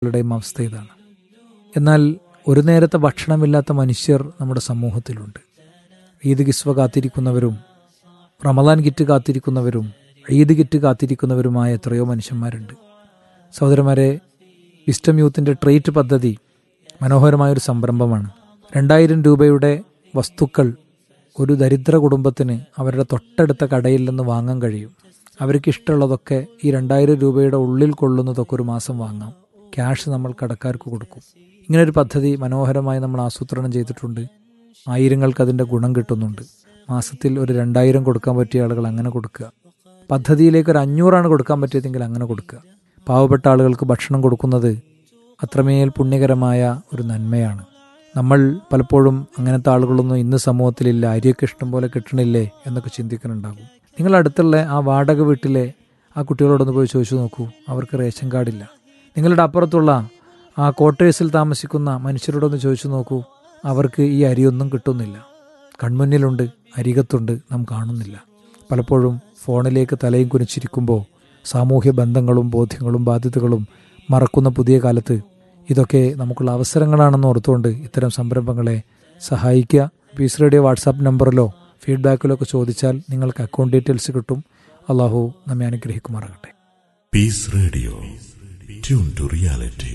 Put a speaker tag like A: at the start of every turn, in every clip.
A: ളുടെയും അവസ്ഥ ഇതാണ് എന്നാൽ ഒരു നേരത്തെ ഭക്ഷണമില്ലാത്ത മനുഷ്യർ നമ്മുടെ സമൂഹത്തിലുണ്ട് ഈദ് കിസ്വ കാത്തിരിക്കുന്നവരും റമദാൻ കിറ്റ് കാത്തിരിക്കുന്നവരും ഈദ് കിറ്റ് കാത്തിരിക്കുന്നവരുമായ എത്രയോ മനുഷ്യന്മാരുണ്ട് സഹോദരന്മാരെ വിസ്റ്റം യൂത്തിൻ്റെ ട്രേറ്റ് പദ്ധതി മനോഹരമായൊരു സംരംഭമാണ് രണ്ടായിരം രൂപയുടെ വസ്തുക്കൾ ഒരു ദരിദ്ര കുടുംബത്തിന് അവരുടെ തൊട്ടടുത്ത കടയിൽ നിന്ന് വാങ്ങാൻ കഴിയും അവർക്ക് ഇഷ്ടമുള്ളതൊക്കെ ഈ രണ്ടായിരം രൂപയുടെ ഉള്ളിൽ കൊള്ളുന്നതൊക്കെ ഒരു മാസം വാങ്ങാം ക്യാഷ് നമ്മൾ കടക്കാർക്ക് കൊടുക്കും ഇങ്ങനൊരു പദ്ധതി മനോഹരമായി നമ്മൾ ആസൂത്രണം ചെയ്തിട്ടുണ്ട് ആയിരങ്ങൾക്ക് അതിൻ്റെ ഗുണം കിട്ടുന്നുണ്ട് മാസത്തിൽ ഒരു രണ്ടായിരം കൊടുക്കാൻ പറ്റിയ ആളുകൾ അങ്ങനെ കൊടുക്കുക പദ്ധതിയിലേക്ക് ഒരു അഞ്ഞൂറാണ് കൊടുക്കാൻ പറ്റിയതെങ്കിൽ അങ്ങനെ കൊടുക്കുക പാവപ്പെട്ട ആളുകൾക്ക് ഭക്ഷണം കൊടുക്കുന്നത് അത്രമേൽ പുണ്യകരമായ ഒരു നന്മയാണ് നമ്മൾ പലപ്പോഴും അങ്ങനത്തെ ആളുകളൊന്നും ഇന്ന് സമൂഹത്തിലില്ല അരിയൊക്കെ ഇഷ്ടം പോലെ കിട്ടണില്ലേ എന്നൊക്കെ ചിന്തിക്കുന്നുണ്ടാകും നിങ്ങൾ അടുത്തുള്ള ആ വാടക വീട്ടിലെ ആ കുട്ടികളോടൊന്ന് പോയി ചോദിച്ചു നോക്കൂ അവർക്ക് റേഷൻ കാർഡില്ല നിങ്ങളുടെ അപ്പുറത്തുള്ള ആ ക്വാർട്ടേഴ്സിൽ താമസിക്കുന്ന മനുഷ്യരോടൊന്ന് ചോദിച്ചു നോക്കൂ അവർക്ക് ഈ അരിയൊന്നും കിട്ടുന്നില്ല കൺമുന്നിലുണ്ട് അരികത്തുണ്ട് നാം കാണുന്നില്ല പലപ്പോഴും ഫോണിലേക്ക് തലയും കുനിച്ചിരിക്കുമ്പോൾ സാമൂഹ്യ ബന്ധങ്ങളും ബോധ്യങ്ങളും ബാധ്യതകളും മറക്കുന്ന പുതിയ കാലത്ത് ഇതൊക്കെ നമുക്കുള്ള അവസരങ്ങളാണെന്ന് ഓർത്തുകൊണ്ട് ഇത്തരം സംരംഭങ്ങളെ സഹായിക്കുക പീസ് റേഡിയോ വാട്സാപ്പ് നമ്പറിലോ ഫീഡ്ബാക്കിലോ ഒക്കെ ചോദിച്ചാൽ നിങ്ങൾക്ക് അക്കൗണ്ട് ഡീറ്റെയിൽസ് കിട്ടും അള്ളാഹു നമ്മെ അനുഗ്രഹിക്കുമാറാകട്ടെ
B: peace radio tune to reality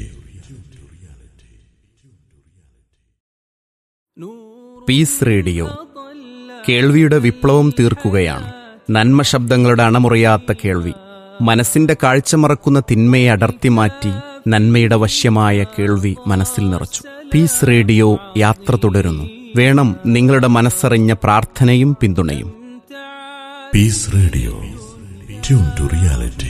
C: peace radio കേൾവിയുടെ വിപ്ലവം തീർക്കുകയാണ് നന്മ ശബ്ദങ്ങളുടെ അണമുറിയാത്ത കേൾവി മനസ്സിന്റെ കാഴ്ച മറക്കുന്ന തിന്മയെ അടർത്തി മാറ്റി നന്മയുടെ വശ്യമായ കേൾവി മനസ്സിൽ നിറച്ചു പീസ് റേഡിയോ യാത്ര തുടരുന്നു വേണം നിങ്ങളുടെ മനസ്സറിഞ്ഞ പ്രാർത്ഥനയും പിന്തുണയും
B: peace radio tune to reality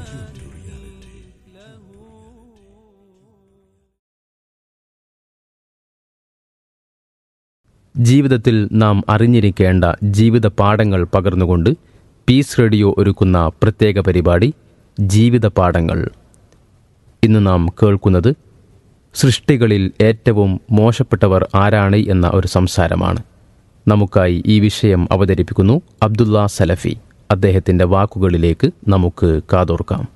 D: ജീവിതത്തിൽ നാം അറിഞ്ഞിരിക്കേണ്ട ജീവിത പാഠങ്ങൾ പകർന്നുകൊണ്ട് പീസ് റേഡിയോ ഒരുക്കുന്ന പ്രത്യേക പരിപാടി ജീവിത പാഠങ്ങൾ ഇന്ന് നാം കേൾക്കുന്നത് സൃഷ്ടികളിൽ ഏറ്റവും മോശപ്പെട്ടവർ ആരാണ് എന്ന ഒരു സംസാരമാണ് നമുക്കായി ഈ വിഷയം അവതരിപ്പിക്കുന്നു അബ്ദുള്ള സലഫി അദ്ദേഹത്തിന്റെ വാക്കുകളിലേക്ക് നമുക്ക് കാതോർക്കാം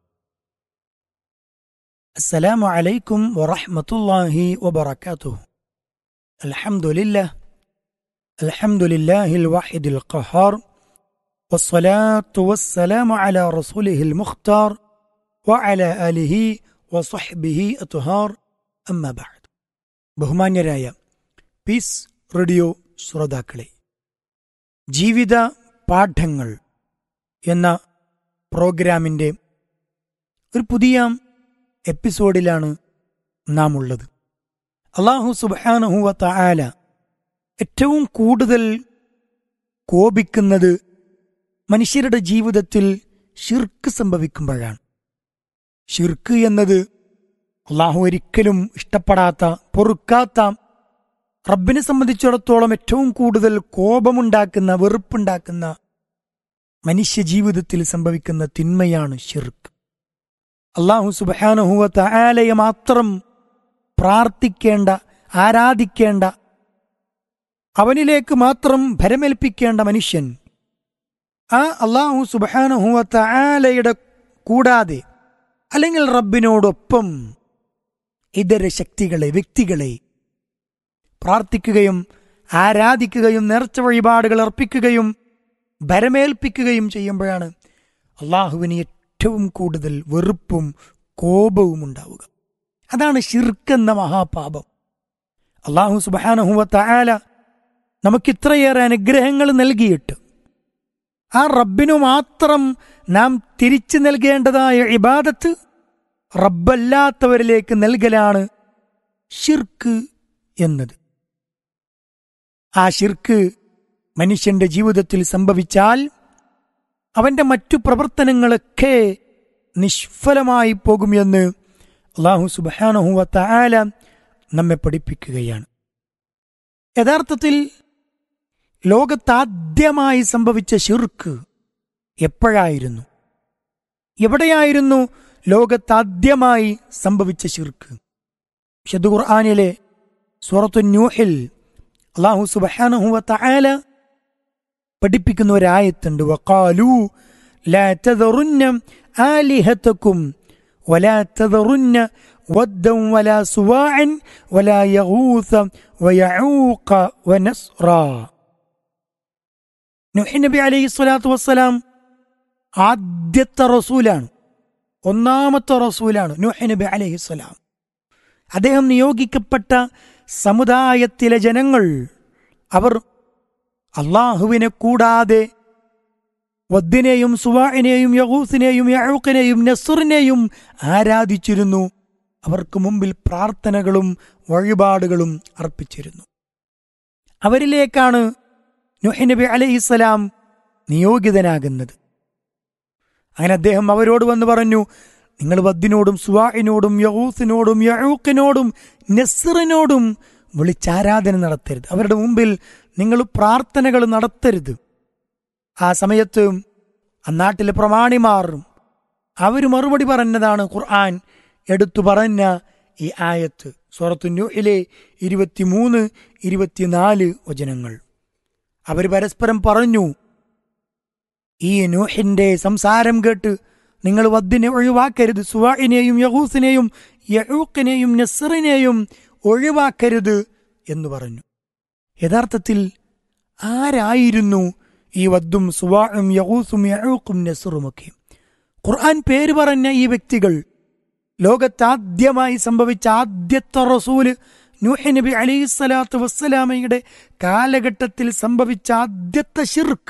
E: السلام عليكم ورحمة الله وبركاته الحمد لله الحمد لله الواحد القهار والصلاة والسلام على رسوله المختار وعلى آله وصحبه أطهار أما بعد ബഹുമാന്യരായ പീസ് റേഡിയോ ശ്രോതാക്കളെ ജീവിത പാഠങ്ങൾ എന്ന പ്രോഗ്രാമിൻ്റെ ഒരു പുതിയ എപ്പിസോഡിലാണ് നാം ഉള്ളത് അള്ളാഹു സുബാനഹുവ തആല ഏറ്റവും കൂടുതൽ കോപിക്കുന്നത് മനുഷ്യരുടെ ജീവിതത്തിൽ ഷിർക്ക് സംഭവിക്കുമ്പോഴാണ് ഷിർക്ക് എന്നത് അള്ളാഹു ഒരിക്കലും ഇഷ്ടപ്പെടാത്ത പൊറുക്കാത്ത റബ്ബിനെ സംബന്ധിച്ചിടത്തോളം ഏറ്റവും കൂടുതൽ കോപമുണ്ടാക്കുന്ന വെറുപ്പുണ്ടാക്കുന്ന മനുഷ്യ ജീവിതത്തിൽ സംഭവിക്കുന്ന തിന്മയാണ് ഷിർക്ക് അള്ളാഹു സുബാനഹുവ തആലയെ മാത്രം പ്രാർത്ഥിക്കേണ്ട ആരാധിക്കേണ്ട അവനിലേക്ക് മാത്രം ഭരമേൽപ്പിക്കേണ്ട മനുഷ്യൻ ആ അള്ളാഹു സുബാനഹുവ തആലയുടെ കൂടാതെ അല്ലെങ്കിൽ റബ്ബിനോടൊപ്പം ഇതര ശക്തികളെ വ്യക്തികളെ പ്രാർത്ഥിക്കുകയും ആരാധിക്കുകയും നേർച്ച വഴിപാടുകൾ അർപ്പിക്കുകയും ഭരമേൽപ്പിക്കുകയും ചെയ്യുമ്പോഴാണ് അള്ളാഹുവിന് ഏറ്റവും കൂടുതൽ വെറുപ്പും കോപവും ഉണ്ടാവുക അതാണ് ഷിർക്കെന്ന മഹാപാപം അള്ളാഹു സുബാനഹുവ തആല നമുക്കിത്രയേറെ അനുഗ്രഹങ്ങൾ നൽകിയിട്ട് ആ റബ്ബിനു മാത്രം നാം തിരിച്ചു നൽകേണ്ടതായ ഇബാദത്ത് റബ്ബല്ലാത്തവരിലേക്ക് നൽകലാണ് ഷിർക്ക് എന്നത് ആ ഷിർക്ക് മനുഷ്യന്റെ ജീവിതത്തിൽ സംഭവിച്ചാൽ അവന്റെ മറ്റു പ്രവർത്തനങ്ങളൊക്കെ നിഷ്ഫലമായി പോകും എന്ന് അള്ളാഹു സുബാനഹുവ തആല നമ്മെ പഠിപ്പിക്കുകയാണ് യഥാർത്ഥത്തിൽ ലോകത്താദ്യമായി സംഭവിച്ച ഷിർക്ക് എപ്പോഴായിരുന്നു എവിടെയായിരുന്നു ലോകത്താദ്യമായി സംഭവിച്ച ഷിർക്ക് വിശുദ്ധ ഖുർആാനിലെ സൂറത്തു ന്യൂഹിൽ അള്ളാഹു സുബഹാനഹുവ തആല പഠിപ്പിക്കുന്ന ഒരായത്തുണ്ട് വഖാലു ലാ തദറുന്ന ആലിഹതക്കും ولا تذرن ودا ولا سواع ولا يغوث ويعوق ونسرا നൂഹ് നബി അലൈഹി സ്വലാത്തു വസ്സലാം ആദ്യത്തെ റസൂലാണ് ഒന്നാമത്തെ റസൂലാണ് നൂഹ് നബി അലൈഹി സ്വലാം അദ്ദേഹം നിയോഗിക്കപ്പെട്ട സമുദായത്തിലെ ജനങ്ങൾ അവർ അള്ളാഹുവിനെ കൂടാതെ വദ്ദിനെയും സുവാഇനെയും യഹൂസിനെയും യഹൂക്കിനെയും നസുറിനെയും ആരാധിച്ചിരുന്നു അവർക്ക് മുമ്പിൽ പ്രാർത്ഥനകളും വഴിപാടുകളും അർപ്പിച്ചിരുന്നു അവരിലേക്കാണ് നുഹ് നബി അലൈഹിസ്സലാം നിയോഗിതനാകുന്നത് അങ്ങനെ അദ്ദേഹം അവരോട് വന്ന് പറഞ്ഞു നിങ്ങൾ വദ്ദിനോടും സുവാഇനോടും യഹൂസിനോടും യഹൂക്കിനോടും നസറിനോടും വിളിച്ചാരാധന നടത്തരുത് അവരുടെ മുമ്പിൽ നിങ്ങൾ പ്രാർത്ഥനകൾ നടത്തരുത് ആ സമയത്ത് അന്നാട്ടിലെ പ്രമാണിമാറും അവർ മറുപടി പറഞ്ഞതാണ് ഖുർആൻ എടുത്തു പറഞ്ഞ ഈ ആയത്ത് സൂറത്തു ന്യൂഹിലെ ഇരുപത്തിമൂന്ന് ഇരുപത്തിനാല് വചനങ്ങൾ അവർ പരസ്പരം പറഞ്ഞു ഈ നൂഹിന്റെ സംസാരം കേട്ട് നിങ്ങൾ വദ്ദിനെ ഒഴിവാക്കരുത് സുവാഇനെയും യഹൂസിനെയും യഹൂക്കിനെയും നസറിനെയും ഒഴിവാക്കരുത് എന്ന് പറഞ്ഞു യഥാർത്ഥത്തിൽ ആരായിരുന്നു ഈ വദ്ദും സുവാഉം യഹൂസും യഹൂക്കും നസറുമൊക്കെ ഖുർആൻ പേര് പറഞ്ഞ ഈ വ്യക്തികൾ ലോകത്താദ്യമായി സംഭവിച്ച ആദ്യത്തെ റസൂല് നൂഹ് നബി അലൈഹി സ്വലാത്തു വസ്സലാമയുടെ കാലഘട്ടത്തിൽ സംഭവിച്ച ആദ്യത്തെ ഷിർക്ക്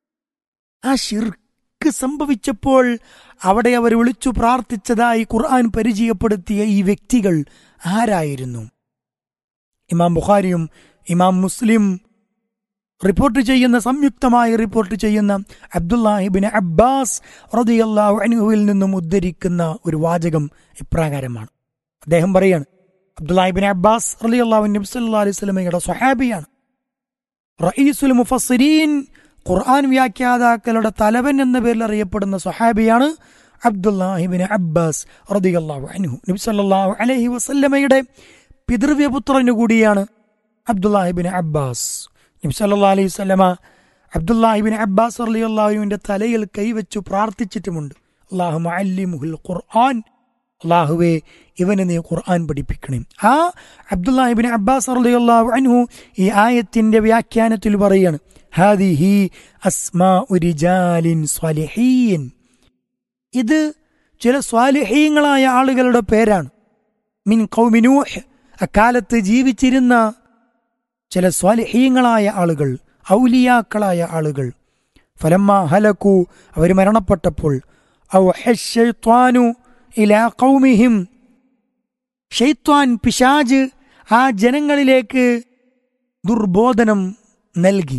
E: ആ ഷിർക്ക് സംഭവിച്ചപ്പോൾ അവിടെ അവർ വിളിച്ചു പ്രാർത്ഥിച്ചതായി ഖുർആൻ പരിചയപ്പെടുത്തിയ ഈ വ്യക്തികൾ ആരായിരുന്നു ഇമാം ബുഖാരിയും ഇമാം മുസ്ലിം റിപ്പോർട്ട് ചെയ്യുന്ന സംയുക്തമായി റിപ്പോർട്ട് ചെയ്യുന്ന അബ്ദുല്ലാഹിബിൻ അബ്ബാസ് റദിയല്ലാഹു അൻഹുവിൽ നിന്നും ഉദ്ധരിക്കുന്ന ഒരു വാചകം ഇപ്രകാരമാണ് അദ്ദേഹം പറയാണ് അബ്ദുല്ലാഹിബിൻ അബ്ബാസ് റലിയല്ലാഹു നബി സല്ലല്ലാഹു അലൈഹി വസല്ലമയുടെ സ്വഹാബിയാണ് റഈസുൽ മുഫസ്സിരീൻ ഖുർആൻ വ്യാഖ്യാതാക്കളുടെ തലവൻ എന്ന പേരിൽ അറിയപ്പെടുന്ന സ്വഹാബിയാണ് അബ്ദുല്ലാഹിബിൻ അബ്ബാസ് റദിയല്ലാഹു അൻഹു നബി സല്ലല്ലാഹു അലൈഹി വസല്ലമയുടെ പിതൃവ്യപുത്രനു കൂടിയാണ് അബ്ദുല്ലാഹിബിൻ അബ്ബാസ് നബി സല്ലാ അലൈഹി സ്വലമ അബ്ദുല്ലാഹിബിൻ അബ്ബാസ് അള്ളാഹുവിന്റെ തലയിൽ കൈവച്ചു പ്രാർത്ഥിച്ചിട്ടുമുണ്ട് അള്ളാഹു അല്ലിമുഹുൽ ഖുർആൻ അള്ളാഹുവെ ഇവനെ നീ ഖുർആൻ പഠിപ്പിക്കണേ ആ അബ്ദുല്ലാഹിബിൻ അബ്ബാസ് അള്ളാഹു അൻഹു ഈ ആയത്തിന്റെ വ്യാഖ്യാനത്തിൽ പറയാണ് ഹാദിഹി അസ്മാ ഉരിജാലിൻ സ്വാലിഹീൻ ഇത് ചില സ്വാലിഹീങ്ങളായ ആളുകളുടെ പേരാണ് മിൻ കൗമിനൂഹ് അക്കാലത്ത് ജീവിച്ചിരുന്ന ചില സ്വാലിഹീങ്ങളായ ആളുകൾ ഔലിയാക്കളായ ആളുകൾ ഫലമ്മ ഹലക്കു അവർ മരണപ്പെട്ടപ്പോൾ ഔ ഹെയ്ത്വാനു ഇലാ കൗമിഹിം ഷെയ്ത്വാൻ പിശാജ് ആ ജനങ്ങളിലേക്ക് ദുർബോധനം നൽകി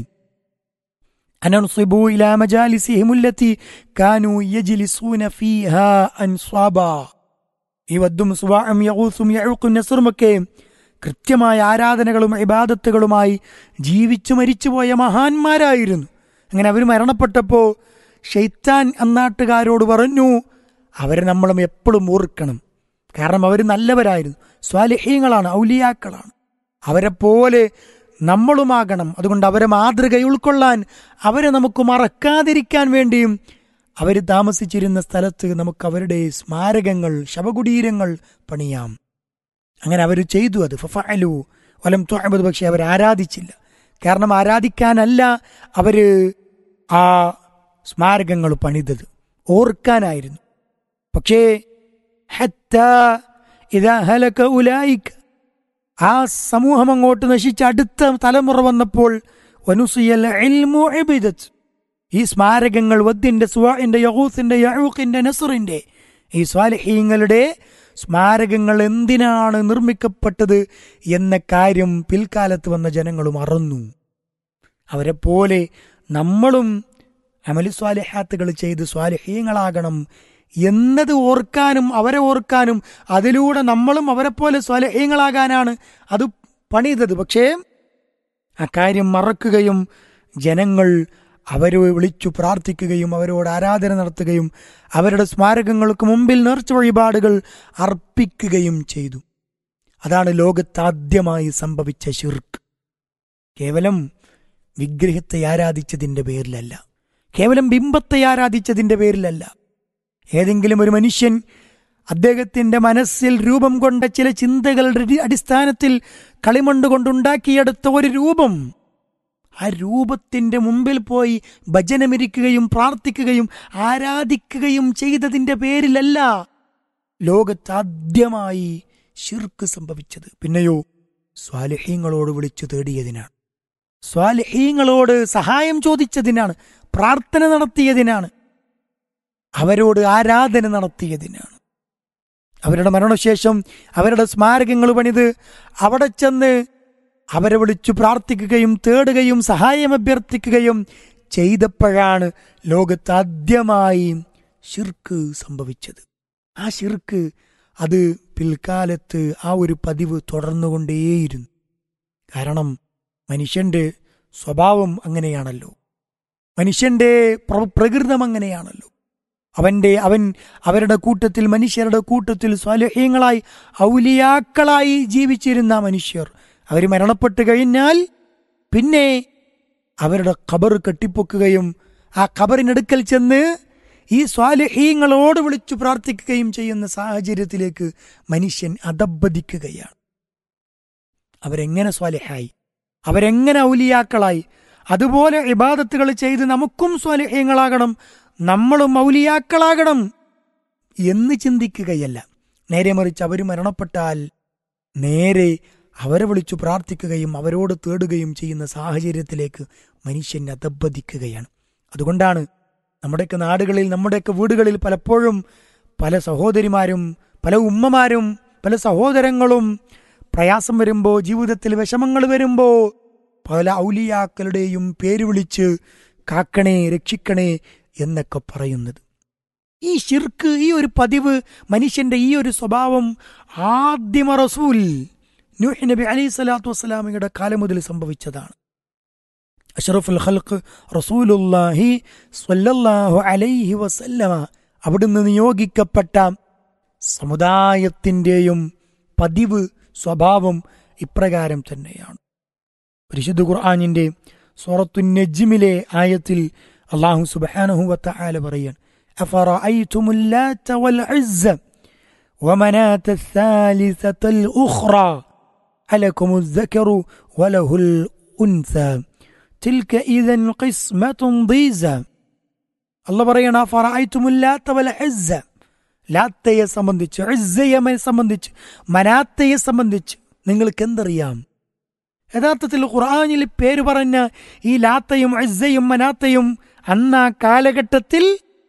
E: അനൻസിബു ഇലാ മജാലിസിഹിമുല്ലത്തി കാനു യജ്ലിസൂന ഫീഹാ അൻസ്വാബാ ഈ വദ്ദും സുവാഅം യഗൂസും യഊഖും നസ്റുമൊക്കെ കൃത്യമായ ആരാധനകളും ഇബാദത്തുകളുമായി ജീവിച്ചു മരിച്ചുപോയ മഹാന്മാരായിരുന്നു അങ്ങനെ അവർ മരണപ്പെട്ടപ്പോൾ ഷെയ്ത്താൻ അന്നാട്ടുകാരോട് പറഞ്ഞു അവരെ നമ്മളും എപ്പോഴും ഓർക്കണം കാരണം അവർ നല്ലവരായിരുന്നു സ്വാലിഹ്യങ്ങളാണ് ഔലിയാക്കളാണ് അവരെ പോലെ നമ്മളുമാകണം അതുകൊണ്ട് അവരെ മാതൃക ഉൾക്കൊള്ളാൻ അവരെ നമുക്ക് മറക്കാതിരിക്കാൻ വേണ്ടിയും അവർ താമസിച്ചിരുന്ന സ്ഥലത്ത് നമുക്ക് അവരുടെ സ്മാരകങ്ങൾ ശവകുടീരങ്ങൾ പണിയാം അങ്ങനെ അവർ ചെയ്തു അത് ഫഫഅലു വലം തുഅബദ് പക്ഷെ അവർ ആരാധിച്ചില്ല കാരണം ആരാധിക്കാനല്ല അവര് ആ സ്മാരകങ്ങൾ പണിതത് ഓർക്കാനായിരുന്നു പക്ഷേ ഹത്താ ഇതാ ഹലക ഉലായിക് ആ സമൂഹം അങ്ങോട്ട് നശിച്ച് അടുത്ത തലമുറ വന്നപ്പോൾ വനുസിയൽ ഇൽമു ഇബിദത്ത് ഈ സ്മാരകങ്ങൾ വദ്ദിന്റെ സുവാഇന്റെ യഹൂസിന്റെ യഹൂഖിന്റെ നസറിന്റെ ഈ സ്വാലിഹീങ്ങളുടെ സ്മാരകങ്ങൾ എന്തിനാണ് നിർമ്മിക്കപ്പെട്ടത് എന്ന കാര്യം പിൽക്കാലത്ത് വന്ന ജനങ്ങൾ മറന്നു അവരെ പോലെ നമ്മളും അമലി സ്വാലിഹാത്തുകൾ ചെയ്ത് സ്വാലിഹീങ്ങളാകണം എന്നത് ഓർക്കാനും അവരെ ഓർക്കാനും അതിലൂടെ നമ്മളും അവരെ പോലെ സ്വാലിഹീങ്ങളാകാനാണ് അത് പണിതത് പക്ഷേ അക്കാര്യം മറക്കുകയും ജനങ്ങൾ അവരെ വിളിച്ചു പ്രാർത്ഥിക്കുകയും അവരോട് ആരാധന നടത്തുകയും അവരുടെ സ്മാരകങ്ങൾക്ക് മുമ്പിൽ നേർച്ച വഴിപാടുകൾ അർപ്പിക്കുകയും ചെയ്തു അതാണ് ലോകത്താദ്യമായി സംഭവിച്ച ഷിർക്ക് കേവലം വിഗ്രഹത്തെ ആരാധിച്ചതിൻ്റെ പേരിലല്ല കേവലം ബിംബത്തെ ആരാധിച്ചതിൻ്റെ പേരിലല്ല ഏതെങ്കിലും ഒരു മനുഷ്യൻ അദ്ദേഹത്തിന്റെ മനസ്സിൽ രൂപം കൊണ്ട ചില ചിന്തകളുടെ അടി- അടിസ്ഥാനത്തിൽ കളിമണ്ണ് കൊണ്ടുണ്ടാക്കിയെടുത്ത ഒരു രൂപം ആ രൂപത്തിന്റെ മുമ്പിൽ പോയി ഭജനമിരിക്കുകയും പ്രാർത്ഥിക്കുകയും ആരാധിക്കുകയും ചെയ്തതിന്റെ പേരിലല്ല ലോകത്താദ്യമായി ഷിർക്ക് സംഭവിച്ചത് പിന്നെയോ സ്വാലിഹീങ്ങളോട് വിളിച്ചു തേടിയതിനാണ് സ്വാലിഹീങ്ങളോട് സഹായം ചോദിച്ചതിനാണ് പ്രാർത്ഥന നടത്തിയതിനാണ് അവരോട് ആരാധന നടത്തിയതിനാണ് അവരുടെ മരണശേഷം അവരുടെ സ്മാരകങ്ങൾ പണിത് അവിടെ ചെന്ന് അവരെ വിളിച്ചു പ്രാർത്ഥിക്കുകയും തേടുകയും സഹായം അഭ്യർത്ഥിക്കുകയും ചെയ്തപ്പോഴാണ് ലോകത്താദ്യമായി ഷിർക്ക് സംഭവിച്ചത് ആ ഷിർക്ക് അത് പിൽക്കാലത്ത് ആ ഒരു പതിവ് തുടർന്നുകൊണ്ടേയിരുന്നു കാരണം മനുഷ്യന്റെ സ്വഭാവം അങ്ങനെയാണല്ലോ മനുഷ്യന്റെ പ്ര- പ്രകൃതം അങ്ങനെയാണല്ലോ അവന്റെ അവൻ അവരുടെ കൂട്ടത്തിൽ മനുഷ്യരുടെ കൂട്ടത്തിൽ സ്വാലഹ്യങ്ങളായി ഔലിയാക്കളായി ജീവിച്ചിരുന്ന മനുഷ്യർ അവർ മരണപ്പെട്ടു കഴിഞ്ഞാൽ പിന്നെ അവരുടെ ഖബർ കെട്ടിപ്പൊക്കുകയും ആ ഖബറിനടുക്കൽ ചെന്ന് ഈ സ്വാലഹീങ്ങളോട് വിളിച്ചു പ്രാർത്ഥിക്കുകയും ചെയ്യുന്ന സാഹചര്യത്തിലേക്ക് മനുഷ്യൻ അധബദിക്കുകയാണ് അവരെങ്ങനെ സ്വാലിഹായി അവരെങ്ങനെ ഔലിയാക്കളായി അതുപോലെ ഇബാദത്തുകൾ ചെയ്ത് നമുക്കും സ്വാലിഹ്യങ്ങളാകണം നമ്മളും ഔലിയാക്കളാകണം എന്ന് ചിന്തിക്കുകയല്ല നേരെ മറിച്ച് അവർ മരണപ്പെട്ടാൽ നേരെ അവരെ വിളിച്ചു പ്രാർത്ഥിക്കുകയും അവരോട് തേടുകയും ചെയ്യുന്ന സാഹചര്യത്തിലേക്ക് മനുഷ്യൻ അധബദിക്കുകയാണ് അതുകൊണ്ടാണ് നമ്മുടെയൊക്കെ നാടുകളിൽ നമ്മുടെയൊക്കെ വീടുകളിൽ പലപ്പോഴും പല സഹോദരിമാരും പല ഉമ്മമാരും പല സഹോദരങ്ങളും പ്രയാസം വരുമ്പോൾ ജീവിതത്തിൽ വിഷമങ്ങൾ വരുമ്പോൾ പല ഔലിയാക്കളുടെയും പേര് വിളിച്ച് കാക്കണേ രക്ഷിക്കണേ എന്നൊക്കെ പറയുന്നത് ഈ ഷിർക്ക് ഈ ഒരു പതിവ് മനുഷ്യന്റെ ഈ ഒരു സ്വഭാവം ആദ്യമ റസൂൽ നൂഹ് നബി അലൈഹി സ്വലാത്തു വസ്സലാമയുടെ കാലം മുതൽ സംഭവിച്ചതാണ് അഷറഫുൽ ഖൽഖ് റസൂലുല്ലാഹി സ്വല്ലല്ലാഹു അലൈഹി വസല്ലമ അവിടുന്ന് നിയോഗിക്കപ്പെട്ട സമുദായത്തിൻ്റെയും പതിവ് സ്വഭാവം ഇപ്രകാരം തന്നെയാണ് പരിശുദ്ധ ഖുർആാനിന്റെ സൂറത്തു നജ്മിലെ ആയത്തിൽ അള്ളാഹു സുബ്ഹാനഹു വതആല പറയാൻ أفرأيتم اللات والعزى ومناة الثالثة الأخرى ألكم الذكر وله الأنثى تلك إذا قسمة ضيزى الله പറയണ ഫറഅയ്തുമുല്ലാത്ത വൽ ഇസ്സ ലാത്തയെ സംബന്ധിച്ച് ഇസ്സയെ സംബന്ധിച്ച് മനാത്തയെ സംബന്ധിച്ച് നിങ്ങൾക്ക് എന്തറിയാം യഥാർത്ഥത്തിൽ ഖുർആാനിൽ പേര് പറഞ്ഞ ഈ ലാത്തയും ഇസ്സയും മനാത്തയും അന്ന് ആ കാലഘട്ടത്തിൽ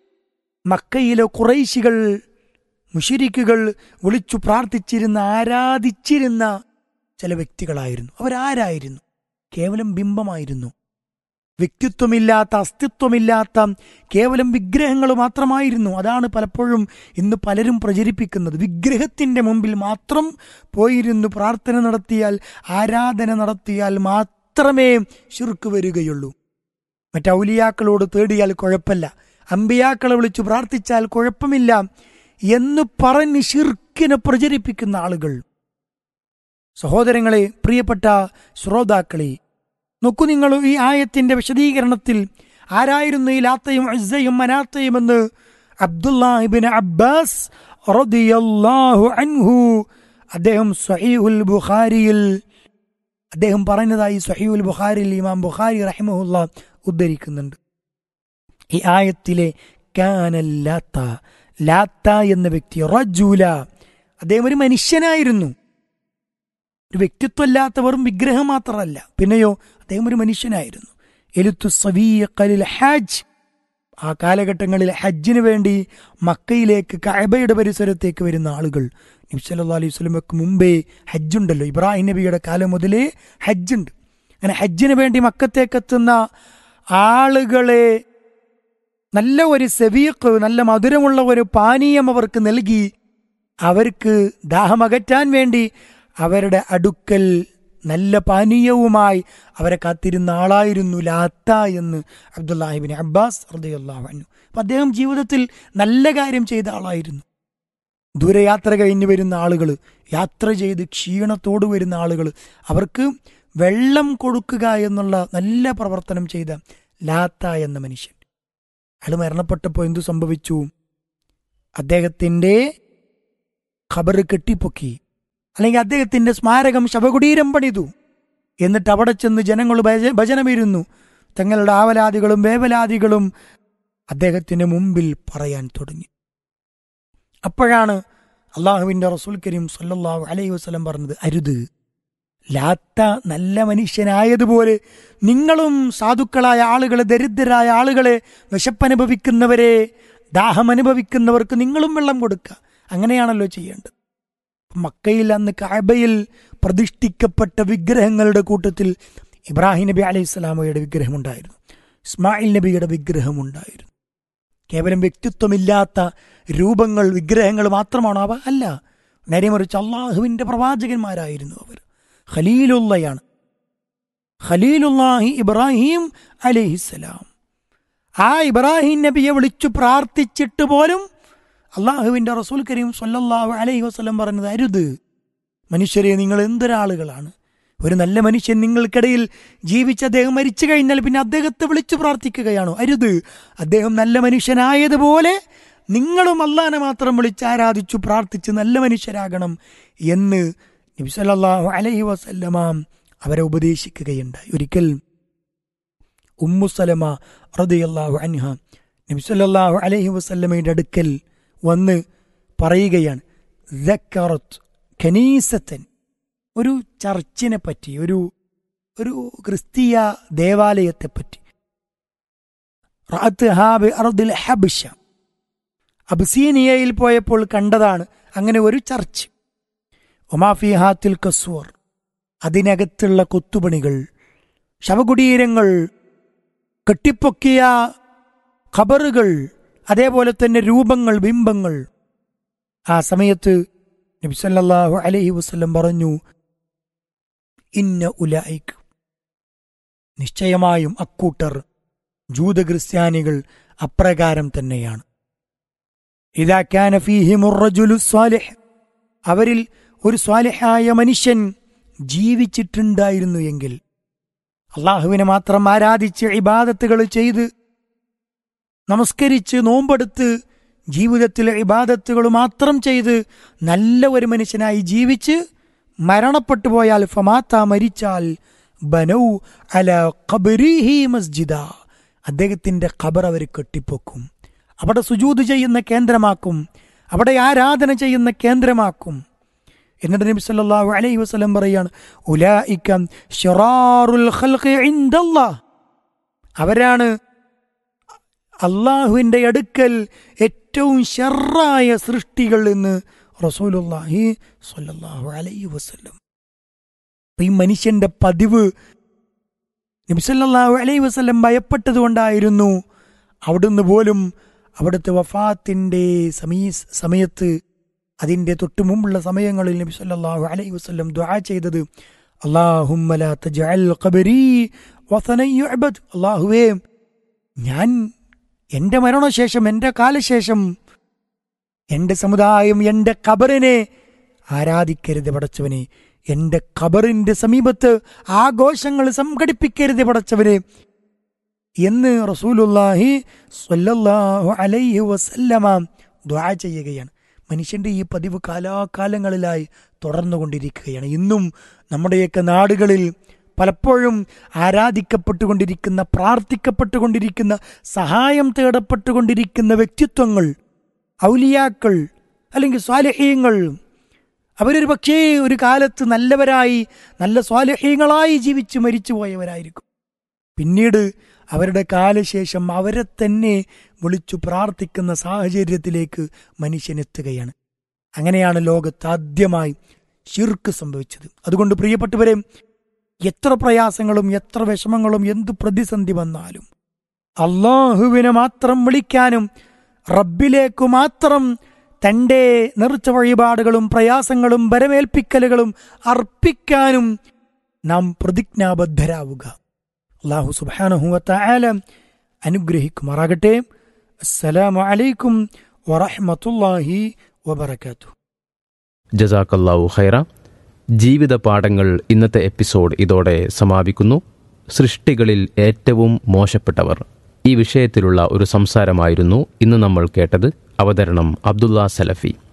E: മക്കയിലെ കുറൈശികൾ മുഷിരിക്കുകൾ വിളിച്ചു പ്രാർത്ഥിച്ചിരുന്ന ആരാധിച്ചിരുന്ന ചില വ്യക്തികളായിരുന്നു അവരാരായിരുന്നു കേവലം ബിംബമായിരുന്നു വ്യക്തിത്വമില്ലാത്ത അസ്തിത്വമില്ലാത്ത കേവലം വിഗ്രഹങ്ങൾ മാത്രമായിരുന്നു അതാണ് പലപ്പോഴും ഇന്ന് പലരും പ്രചരിപ്പിക്കുന്നത് വിഗ്രഹത്തിന്റെ മുമ്പിൽ മാത്രം പോയിരുന്നു പ്രാർത്ഥന നടത്തിയാൽ ആരാധന നടത്തിയാൽ മാത്രമേ ശുർക്ക് വരികയുള്ളൂ മറ്റൗലിയാക്കളോട് തേടിയാൽ കുഴപ്പമില്ല അമ്പിയാക്കളെ വിളിച്ചു പ്രാർത്ഥിച്ചാൽ കുഴപ്പമില്ല എന്ന് പറഞ്ഞ് ഷിർക്കിനെ പ്രചരിപ്പിക്കുന്ന ആളുകൾ സഹോദരങ്ങളെ പ്രിയപ്പെട്ട ശ്രോതാക്കളെ നോക്കൂ നിങ്ങൾ ഈ ആയത്തിന്റെ വിശദീകരണത്തിൽ ആരായിരുന്നു ഈ ലാത്തയും ഇസ്സയും മനാത്തയും എന്ന് അബ്ദുല്ലാഹിബിൻ അബ്ബാസ് റളിയല്ലാഹു അൻഹു അദ്ദേഹം സഹീഹുൽ ബുഖാരിയിൽ അദ്ദേഹം പറഞ്ഞതായി സഹീഹുൽ ബുഖാരിയിൽ ഇമാം ബുഖാരി റഹിമഹുല്ല ഉദ്ധരിക്കുന്നുണ്ട് ഈ ആയത്തിലെ കാനൽ ലാത്ത ലാത്ത എന്ന വ്യക്തി റജൂല അദ്ദേഹം ഒരു മനുഷ്യനായിരുന്നു ഒരു വ്യക്തിത്വമില്ലാത്ത വെറും വിഗ്രഹം മാത്രമല്ല പിന്നെയോ അദ്ദേഹം ഒരു മനുഷ്യനായിരുന്നു എലുത്തു സവീഖലിൽ ഹജ്ജ് ആ കാലഘട്ടങ്ങളിൽ ഹജ്ജിന് വേണ്ടി മക്കയിലേക്ക് കഅബയുടെ പരിസരത്തേക്ക് വരുന്ന ആളുകൾ നബി സല്ലല്ലാഹു അലൈഹി വസല്ലമക്ക് മുമ്പേ ഹജ്ജുണ്ടല്ലോ ഇബ്രാഹിം നബിയുടെ കാലം മുതലേ ഹജ്ജുണ്ട് അങ്ങനെ ഹജ്ജിന് വേണ്ടി മക്കത്തേക്ക് എത്തുന്ന ആളുകളെ നല്ല ഒരു സെവീക്ക് നല്ല മധുരമുള്ള ഒരു പാനീയം അവർക്ക് നൽകി അവർക്ക് ദാഹമകറ്റാൻ വേണ്ടി അവരുടെ അടുക്കൽ നല്ല പാനീയവുമായി അവരെ കാത്തിരുന്ന ആളായിരുന്നു ലാത്ത എന്ന് അബ്ദുല്ലാഹിബിൻ അബ്ബാസ് റളിയല്ലാഹു അൻഹു അപ്പം അദ്ദേഹം ജീവിതത്തിൽ നല്ല കാര്യം ചെയ്ത ആളായിരുന്നു ദൂരയാത്ര കഴിഞ്ഞ് വരുന്ന ആളുകൾ യാത്ര ചെയ്ത് ക്ഷീണത്തോട് വരുന്ന ആളുകൾ അവർക്ക് വെള്ളം കൊടുക്കുക എന്നുള്ള നല്ല പ്രവർത്തനം ചെയ്ത ലാത്ത എന്ന മനുഷ്യൻ അയാൾ മരണപ്പെട്ടപ്പോൾ എന്തു സംഭവിച്ചു അദ്ദേഹത്തിൻ്റെ ഖബർ കെട്ടിപ്പൊക്കി അല്ലെങ്കിൽ അദ്ദേഹത്തിന്റെ സ്മാരകം ശവകുടീരം പണിതു എന്നിട്ട് അവിടെ ചെന്ന് ജനങ്ങൾ ഭജ ഭജനമിരുന്നു തങ്ങളുടെ ആവലാദികളും വേവലാദികളും അദ്ദേഹത്തിന് മുമ്പിൽ പറയാൻ തുടങ്ങി അപ്പോഴാണ് അള്ളാഹുവിന്റെ റസൂൽ കരീം സല്ലല്ലാഹു അലൈഹി വസല്ലം പറഞ്ഞത് അരുത് ലാത്ത നല്ല മനുഷ്യനായതുപോലെ നിങ്ങളും സാധുക്കളായ ആളുകളെ ദരിദ്രരായ ആളുകളെ വിശപ്പനുഭവിക്കുന്നവരെ ദാഹമനുഭവിക്കുന്നവർക്ക് നിങ്ങളും വെള്ളം കൊടുക്കുക അങ്ങനെയാണല്ലോ ചെയ്യേണ്ടത് മക്കയിൽ അന്ന് കാബയിൽ പ്രതിഷ്ഠിക്കപ്പെട്ട വിഗ്രഹങ്ങളുടെ കൂട്ടത്തിൽ ഇബ്രാഹിം നബി അലൈഹി സ്വലാമയുടെ വിഗ്രഹമുണ്ടായിരുന്നു ഇസ്മായിൽ നബിയുടെ വിഗ്രഹമുണ്ടായിരുന്നു കേവലം വ്യക്തിത്വമില്ലാത്ത രൂപങ്ങൾ വിഗ്രഹങ്ങൾ മാത്രമാണോ അവ അല്ല നേരെ മറിച്ച് അള്ളാഹുവിന്റെ പ്രവാചകന്മാരായിരുന്നു അവർ ഖലീലുള്ളയാണ് ഖലീലുല്ലാഹി ഇബ്രാഹിം അലൈഹിസ്സലാം ആ ഇബ്രാഹിം നബിയെ വിളിച്ചു പ്രാർത്ഥിച്ചിട്ട് പോലും അള്ളാഹുവിന്റെ റസൂൽ കരീം സല്ലല്ലാഹു അലൈഹി വസല്ലം പറഞ്ഞത് അരുത് മനുഷ്യരെ നിങ്ങൾ എന്തൊരാളുകളാണ് ഒരു നല്ല മനുഷ്യൻ നിങ്ങൾക്കിടയിൽ ജീവിച്ച് അദ്ദേഹം മരിച്ചു കഴിഞ്ഞാൽ പിന്നെ അദ്ദേഹത്തെ വിളിച്ചു പ്രാർത്ഥിക്കുകയാണോ അരുത് അദ്ദേഹം നല്ല മനുഷ്യനായതുപോലെ നിങ്ങളും അള്ളാനെ മാത്രം വിളിച്ച് ആരാധിച്ചു പ്രാർത്ഥിച്ച് നല്ല മനുഷ്യരാകണം എന്ന് നബി സല്ലല്ലാഹു അലൈഹി വസല്ലമ അവരെ ഉപദേശിക്കുകയുണ്ടായി ഒരിക്കൽ ഉമ്മുസലമ റളിയല്ലാഹു അൻഹ നബി സല്ലല്ലാഹു അലൈഹി വസല്ലമയുടെ അടുക്കൽ വന്ന് പറയുകയാണ് ദക്കറത്ത് ഖനീസത്തൻ ഒരു ചർച്ചിനെ പറ്റി ഒരു ഒരു ക്രിസ്തീയ ദേവാലയത്തെപ്പറ്റി റാത്ത് ഹാബ് അർദിൽ ഹബിഷ അബ്സീനിയയിൽ പോയപ്പോൾ കണ്ടതാണ് അങ്ങനെ ഒരു ചർച്ച് ഒമാഫി ഹാത്തിൽ കസ്വർ അതിനകത്തുള്ള കൊത്തുപണികൾ ശവകുടീരങ്ങൾ കെട്ടിപ്പൊക്കിയ ഖബറുകൾ അതേപോലെ തന്നെ രൂപങ്ങൾ ബിംബങ്ങൾ ആ സമയത്ത് നബി സല്ലല്ലാഹു അലൈഹി വസല്ലം പറഞ്ഞു ഇന്ന ഉലായിക്ക് നിശ്ചയമായും അക്കൂട്ടർ ജൂത ക്രിസ്ത്യാനികൾ അപ്രകാരം തന്നെയാണ് ഇതാ കാന ഫീഹിമുറജുലു സ്വാലിഹ് അവരിൽ ഒരു സ്വാലിഹായ മനുഷ്യൻ ജീവിച്ചിട്ടുണ്ടായിരുന്നു എങ്കിൽ അള്ളാഹുവിനെ മാത്രം ആരാധിച്ച് ഇബാദത്തുകൾ ചെയ്ത് നമസ്കരിച്ച് നോമ്പെടുത്ത് ജീവിതത്തിലെ ഇബാദത്തുകൾ മാത്രം ചെയ്ത് നല്ല ഒരു മനുഷ്യനായി ജീവിച്ച് മരണപ്പെട്ടു പോയാൽ ഫമാത്ത മരിച്ചാൽ ബനൗ അല ഖബരിഹി മസ്ജിദ അദ്ദേഹത്തിന്റെ ഖബർ അവർ കെട്ടിപ്പൊക്കും അവിടെ സുജൂത് ചെയ്യുന്ന കേന്ദ്രമാക്കും അവിടെ ആരാധന ചെയ്യുന്ന കേന്ദ്രമാക്കും എന്നിട്ട് നബി സല്ലല്ലാഹു അലൈഹി വസല്ലം പറയാണ് ഉലായിക ശിറാറുൽ ഖൽഖി ഇൻദല്ലാഹ് അവരാണ് അള്ളാഹുവിൻ്റെ അടുക്കൽ ഏറ്റവും ഷെറായ സൃഷ്ടികൾ എന്ന് റസൂലുല്ലാഹി സ്വല്ലല്ലാഹു അലൈഹി വസല്ലം അപ്പൊ ഈ മനുഷ്യന്റെ പതിവ് നബിസല്ലാഹു അലൈഹി വസല്ലം ഭയപ്പെട്ടതുകൊണ്ടായിരുന്നു അവിടുന്ന് പോലും അവിടുത്തെ വഫാത്തിന്റെ സമീ സമയത്ത് അതിൻ്റെ തൊട്ടു മുമ്പുള്ള സമയങ്ങളിൽ നബി സല്ലല്ലാഹു അലൈഹി വസല്ലം ദുആ ചെയ്തത് അല്ലാഹുമ്മ ലാ തജ്അൽ ഖബരി വസനൻ യുഅബദ് അല്ലാഹുവേ ഞാൻ എൻ്റെ മരണശേഷം എൻ്റെ കാലശേഷം എൻ്റെ സമുദായം എൻ്റെ ഖബറിനെ ആരാധിക്കരുത് പടച്ചവനെ എൻ്റെ ഖബറിൻ്റെ സമീപത്ത് ആഘോഷങ്ങൾ സംഘടിപ്പിക്കരുത് പടച്ചവനെ എന്ന് റസൂലുല്ലാഹി സ്വല്ലല്ലാഹു അലൈഹി വസല്ലമ ദുആ ചെയ്യുകയാണ് മനുഷ്യന്റെ ഈ പതിവ് കാലാകാലങ്ങളിലായി തുടർന്നുകൊണ്ടിരിക്കുകയാണ് ഇന്നും നമ്മുടെയൊക്കെ നാടുകളിൽ പലപ്പോഴും ആരാധിക്കപ്പെട്ടുകൊണ്ടിരിക്കുന്ന പ്രാർത്ഥിക്കപ്പെട്ടുകൊണ്ടിരിക്കുന്ന സഹായം തേടപ്പെട്ടുകൊണ്ടിരിക്കുന്ന വ്യക്തിത്വങ്ങൾ ഔലിയാക്കൾ അല്ലെങ്കിൽ സ്വാലഹീങ്ങൾ അവരൊരു പക്ഷേ ഒരു കാലത്ത് നല്ലവരായി നല്ല സ്വാലഹീങ്ങളായി ജീവിച്ച് മരിച്ചു പോയവരായിരിക്കും പിന്നീട് അവരുടെ കാലശേഷം അവരെ തന്നെ വിളിച്ചു പ്രാർത്ഥിക്കുന്ന സാഹചര്യത്തിലേക്ക് മനുഷ്യനെത്തുകയാണ് അങ്ങനെയാണ് ലോകത്ത് ആദ്യമായി ഷിർക്ക് സംഭവിച്ചത് അതുകൊണ്ട് പ്രിയപ്പെട്ടവരെ എത്ര പ്രയാസങ്ങളും എത്ര വിഷമങ്ങളും എന്തു പ്രതിസന്ധി വന്നാലും അള്ളാഹുവിനെ മാത്രം വിളിക്കാനും റബ്ബിലേക്കു മാത്രം തൻ്റെ നിർച്ച വഴിപാടുകളും പ്രയാസങ്ങളും വരമേൽപ്പിക്കലുകളും അർപ്പിക്കാനും നാം പ്രതിജ്ഞാബദ്ധരാവുക അള്ളാഹു സുബാനഹുവല അനുഗ്രഹിക്കുമാറാകട്ടെ അസ്സലാമു അലൈക്കും വറഹ്മത്തുള്ളാഹി വബറകാതുഹു
D: ജസാക്കല്ലാവു ഖൈറ ജീവിത പാഠങ്ങൾ ഇന്നത്തെ എപ്പിസോഡ് ഇതോടെ സമാപിക്കുന്നു സൃഷ്ടികളിൽ ഏറ്റവും മോശപ്പെട്ടവർ ഈ വിഷയത്തിലുള്ള ഒരു സംസാരമായിരുന്നു ഇന്ന് നമ്മൾ കേട്ടത് അവതരണം അബ്ദുള്ള സലഫി